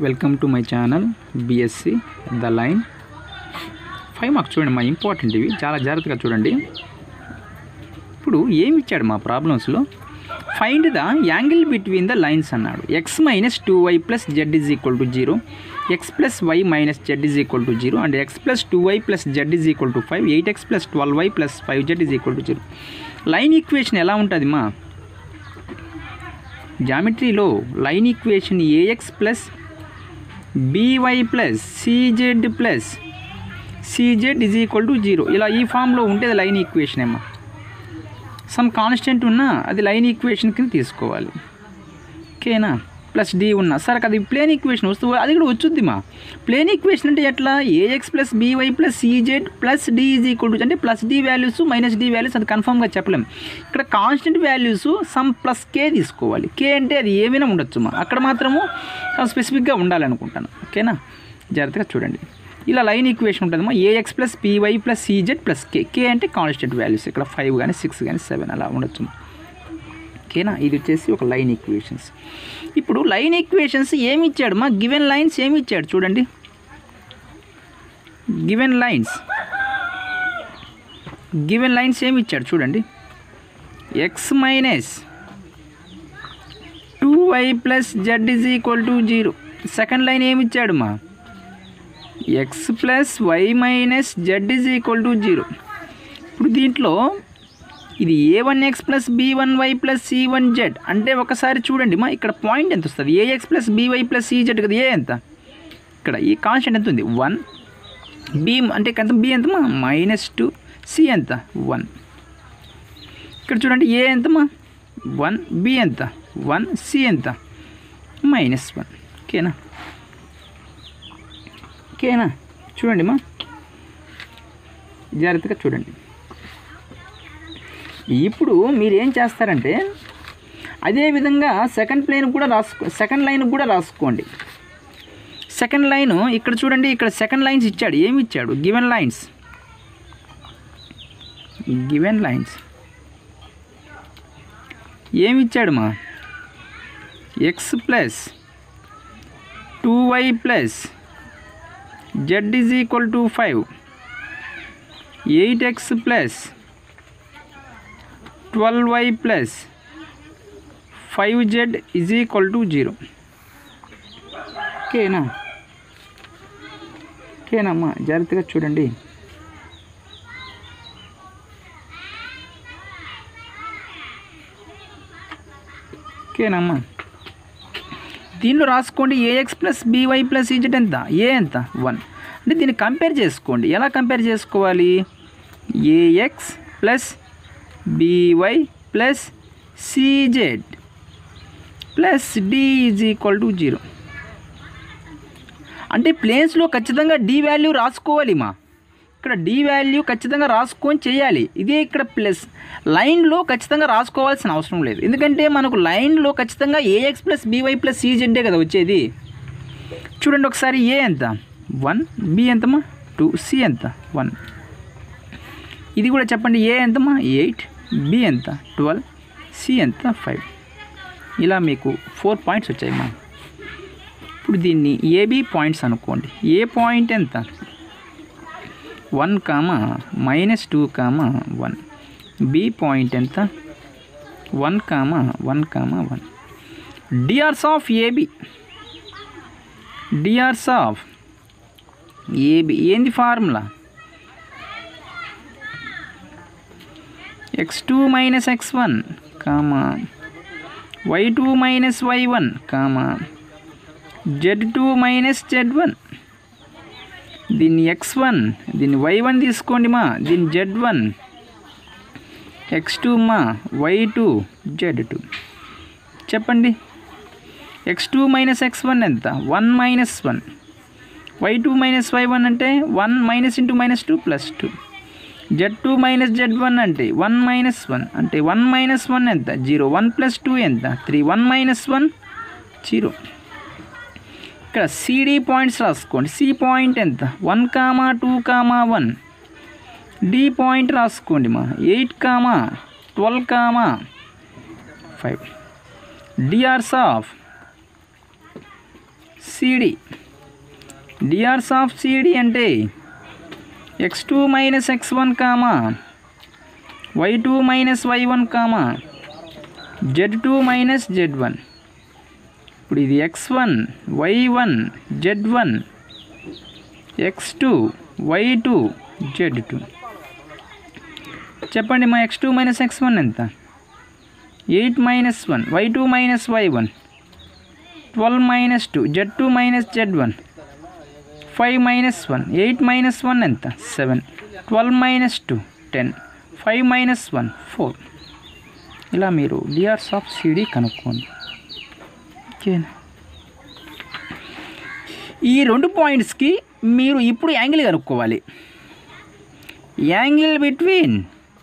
welcome to my channel BSc the line five marks చూడండి మా important ఇవి చాలా జాగ్రత్తగా చూడండి ఇప్పుడు ఏమి ఇచ్చాడు మా ప్రాబ్లమ్స్లో find the angle between the lines అన్నాడు X minus two Y plus Z is equal to zero X plus Y minus Z is equal to zero and X plus two Y plus Z is equal to five eight X plus twelve Y plus five Z is equal to zero line equation ఎలా ఉంటుంది మా జామెట్రీలో line equation A X plus by plus C Z plus C Z is equal to zero ఇలా ఈ ఫామ్లో ఉంటే అది line equation ఏమో సమ్ కాన్స్టెంట్ ఉన్నా అది లైన్ ఈక్వేషన్ కింద తీసుకోవాలి ఓకేనా ప్లస్ డి ఉన్నా సరే అది ప్లేన్ ఈక్వేషన్ వస్తూ అది కూడా వచ్చుద్ది మా ప్లేన్ ఈక్వేషన్ అంటే ఎట్లా A X plus by plus C Z plus D is equal to అంటే plus D values minus D values అది కన్ఫర్మ్గా చెప్పలేం ఇక్కడ constant values some plus K తీసుకోవాలి కే అంటే అది ఏమైనా ఉండొచ్చు మా అక్కడ మాత్రము స్పెసిఫిక్గా ఉండాలనుకుంటాను ఓకేనా జాగ్రత్తగా చూడండి ఇలా లైన్ ఈక్వేషన్ ఉంటుందమ్మా A X plus P Y plus CZ plus K K అంటే కాన్స్టెంట్ వాల్యూస్ ఇక్కడ ఫైవ్ కానీ సిక్స్ కానీ సెవెన్ అలా ఉండొచ్చు ఓకేనా ఇది వచ్చేసి ఒక లైన్ ఈక్వేషన్స్ ఇప్పుడు లైన్ ఈక్వేషన్స్ ఏమి ఇచ్చాడు మా గివెన్ లైన్స్ ఏమి ఇచ్చాడు చూడండి గివెన్ లైన్స్ గివెన్ లైన్స్ ఏమి ఇచ్చాడు చూడండి X minus two Y plus Z is equal to zero second line ఏమి ఇచ్చాడు మా X plus Y minus Z is equal to zero ఇప్పుడు దీంట్లో ఇది A one X plus B one Y plus C one Z అంటే ఒకసారి చూడండి మా ఇక్కడ పాయింట్ ఎంత వస్తుంది A X plus by plus C Z కదా ఏ ఎంత ఇక్కడ ఈ కాన్స్టెంట్ ఎంత ఉంది వన్ బి అంటే ఎంత బి ఎంతమా మైనస్ టూ సి ఎంత వన్ ఇక్కడ చూడండి ఏ ఎంతమా వన్ బి ఎంత వన్ సి ఎంత మైనస్ వన్ ఓకేనా ఓకేనా చూడండి మా జాగ్రత్తగా చూడండి ఇప్పుడు మీరు ఏం చేస్తారంటే అదే విధంగా సెకండ్ ప్లేన్ కూడా రాసుకో సెకండ్ లైన్ కూడా రాసుకోండి సెకండ్ లైన్ ఇక్కడ చూడండి ఇక్కడ సెకండ్ లైన్స్ ఇచ్చాడు ఏమి ఇచ్చాడు గివెన్ లైన్స్ గివెన్ లైన్స్ ఏమి ఇచ్చాడు మా X plus two Y plus Z is equal to five eight X plus twelve Y plus five Z is equal to zero ఓకేనా ఓకేనమ్మా జాగ్రత్తగా చూడండి ఓకేనమ్మా దీనిలో రాసుకోండి A X plus by plus E Z ఎంత ఏ ఎంత వన్ అంటే దీన్ని కంపేర్ చేసుకోండి ఎలా కంపేర్ చేసుకోవాలి A X plus by plus C Z plus D is equal to zero అంటే ప్లేన్స్లో ఖచ్చితంగా డి వాల్యూ రాసుకోవాలి మా ఇక్కడ డి వాల్యూ ఖచ్చితంగా రాసుకొని చేయాలి ఇదే ఇక్కడ ప్లస్ లైన్లో ఖచ్చితంగా రాసుకోవాల్సిన అవసరం లేదు ఎందుకంటే మనకు లైన్లో ఖచ్చితంగా ఏఎక్స్ ప్లస్ బీవై ప్లస్ సిజెడ్డే కదా వచ్చేది చూడండి ఒకసారి ఏ ఎంత వన్ బి ఎంతమా టూ సి ఎంత వన్ ఇది కూడా చెప్పండి ఏ ఎంతమా ఎయిట్ బి ఎంత ట్వెల్వ్ సి ఎంత ఫైవ్ ఇలా మీకు ఫోర్ పాయింట్స్ వచ్చాయి మా ఇప్పుడు దీన్ని ఏబి పాయింట్స్ అనుకోండి ఏ పాయింట్ ఎంత one comma minus two comma one B point ఎంత one comma one comma one DRs of AB DRs of AB ఏంది formula X two minus X one comma Y two minus Y one comma Z two minus Z one దీన్ని X one దీన్ని Y one తీసుకోండి మా దీన్ని Z one X two మా Y two Z two చెప్పండి X two minus X one ఎంత one minus one Y two minus Y one అంటే one minus into minus two plus two Z two minus Z one అంటే one minus one అంటే one minus one ఎంత zero one plus two ఎంత three one minus one zero ఇక్కడ CD points రాసుకోండి C point ఎంత one comma two comma one D point రాసుకోండి మా eight comma twelve comma five DRs of CD DRs of CD అంటే X two minus X one comma Y two minus Y one comma Z two minus Z one ఇప్పుడు ఇది X one Y one Z one X two Y two Z two చెప్పండి మా X two minus X one ఎంత eight minus one Y two minus Y one twelve minus two Z two minus Z one five minus one eight minus one ఎంత seven twelve minus two ten five minus one four ఇలా మీరు DRs of CD కనుక్కోండి ఓకేనా ఈ రెండు పాయింట్స్కి మీరు ఇప్పుడు angle కనుక్కోవాలి angle between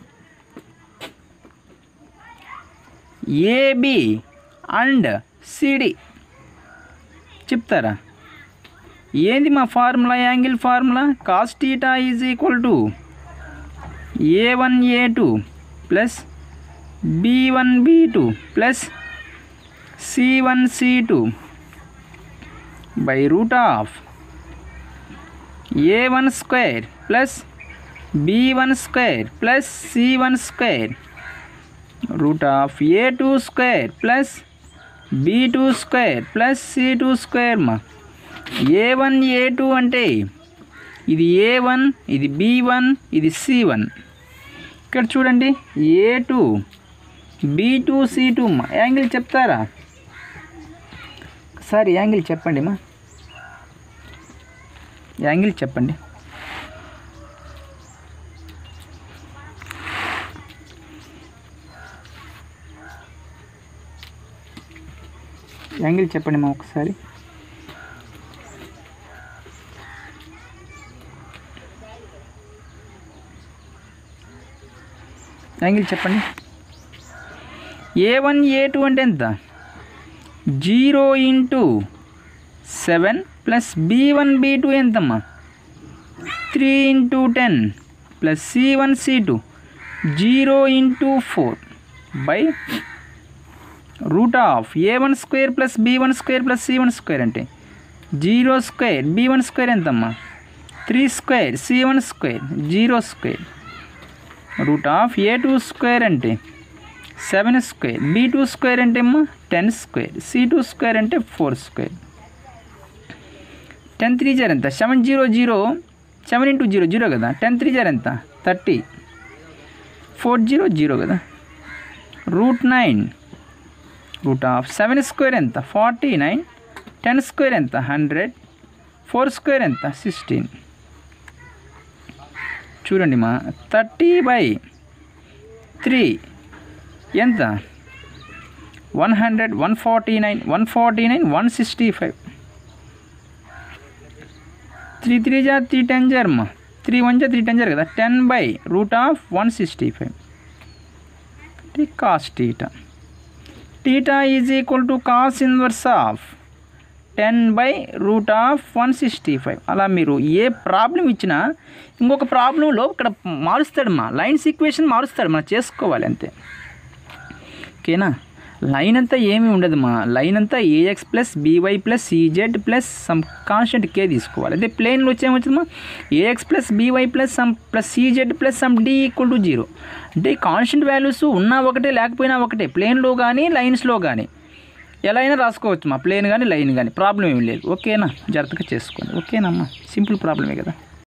AB and CD చెప్తారా ఏంది మా formula angle formula cos theta is equal to A one A two plus B one B two plus C one C two by root of A one square plus B one square plus C one square root of A two square plus B two square plus C two square మా A one A two అంటే ఇది A one ఇది B one ఇది C one ఇక్కడ చూడండి A two B two C two మా angle చెప్తారా ఒకసారి యాంగిల్ చెప్పండి మా యాంగిల్ చెప్పండి యాంగిల్ చెప్పండి మా ఒకసారి యాంగిల్ చెప్పండి ఏ వన్ ఏ టూ అంటే ఎంత zero into seven plus B one B two ఎంతమ్మా three into ten plus C one C two zero into four by root of A one square plus B one square plus C one square అంటే zero square B one square ఎంతమ్మా three square C one square zero square root of A two square అంటే seven square B two square అంటే అమ్మా ten square C two square అంటే four square ten three జార్ ఎంత seven zero zero seven into zero zero కదా ten three జార్ ఎంత thirty four zero zero కదా root nine root of seven square ఎంత ఫార్టీ నైన్ టెన్ స్క్వేర్ ఎంత hundred four square ఎంత సిక్స్టీన్ చూడండి మా థర్టీ బై త్రీ ఎంత one hundred one forty nine one forty nine one sixty five three three జార్ three ten జార్ మా three one జార్ త్రీ టెన్ జార్ కదా ten by root of one sixty five cos theta theta is equal to cos inverse of ten by root of one sixty five అలా మీరు ఏ problem ఇచ్చినా ఇంకొక ప్రాబ్లంలో ఇక్కడ మారుస్తాడు మా లైన్స్ ఈక్వేషన్ మారుస్తాడు మనం చేసుకోవాలి అంతే ఓకేనా లైన్ అంతా ఏమీ ఉండదు మా లైన్ అంతా a x plus by plus CZ plus some constant k తీసుకోవాలి అదే ప్లేన్లో వచ్చేమవుతుందమ్మా a x plus by plus some plus CZ plus some d equal to zero అంటే కాన్స్టెంట్ వాల్యూస్ ఉన్నా ఒకటే లేకపోయినా ఒకటే ప్లేన్లో కానీ లైన్స్లో కానీ ఎలా అయినా రాసుకోవచ్చు మా ప్లేన్ కానీ లైన్ కానీ ప్రాబ్లం ఏమి లేదు ఓకేనా జాగ్రత్తగా చేసుకోండి ఓకేనమ్మా సింపుల్ ప్రాబ్లమే కదా